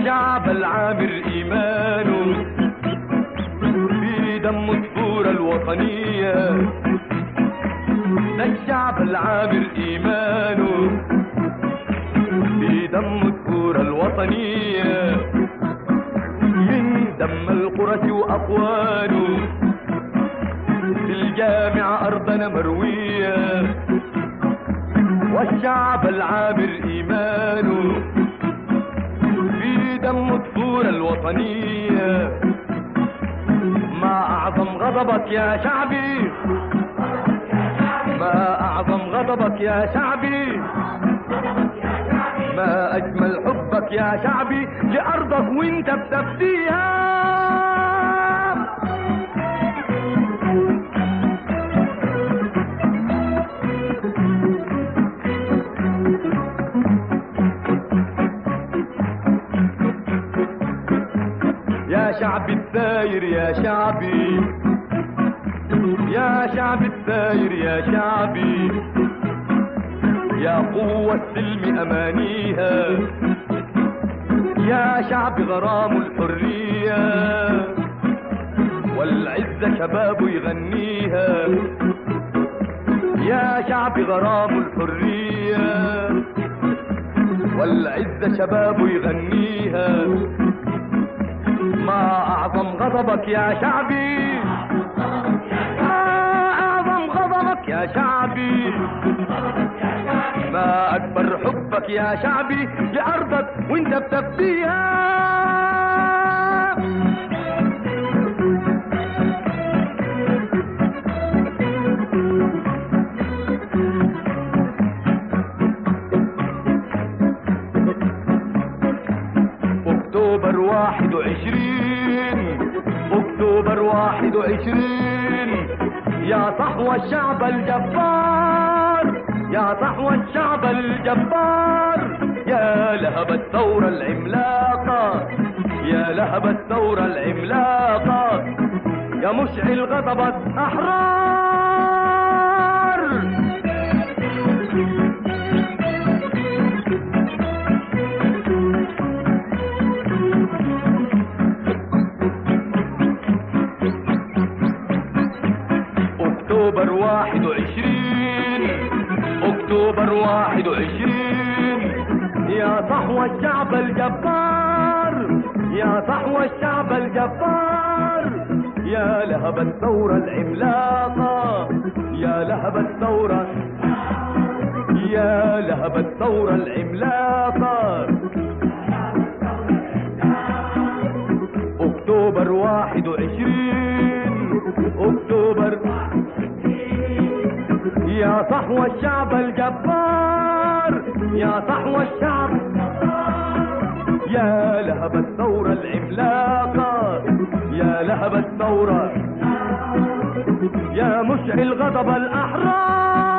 والشعب العامر إيمانه في دم الثورة الوطنية ده الشعب العامر إيمانه في دم الثورة الوطنية من دم القرش وأقوانه في الجامعة أرضنا مروية والشعب العامر إيمانه في دم الثورة الوطنية ما أعظم غضبك يا شعبي ما أعظم غضبك يا شعبي ما أجمل حبك يا شعبي لأرضك وانت بتفديها يا شعبي الثاير يا شعبي يا شعبي الثاير يا شعبي يا قوة السلم أمانيها يا شعب غرام الحرية والعزة شباب يغنيها يا شعب غرام الحرية والعزة شباب يغنيها ما أعظم غضبك يا شعبي ما أعظم غضبك يا شعبي ما أكبر حبك يا شعبي لأرضك وانت بتفديها أكتوبر واحد وعشرين أكتوبر واحد وعشرين يا صحوة الشعب الجبار يا صحوة الشعب الجبار يا لهب الثورة العملاقة يا لهب الثورة العملاقة يا مشعل غضبة أحرار أكتوبر واحد وعشرين أكتوبر واحد وعشرين يا صحوة الشعب الجبار يا صحوة الشعب الجبار يا لهب الثورة العملاقة يا لهب الثورة يا لهب الثورة العملاقة أكتوبر واحد وعشرين أكتوبر يا صحوة الشعب الجبار يا صحوة الشعب يا لهب الثورة العملاقة يا لهب الثورة يا مشعل غضب الأحرار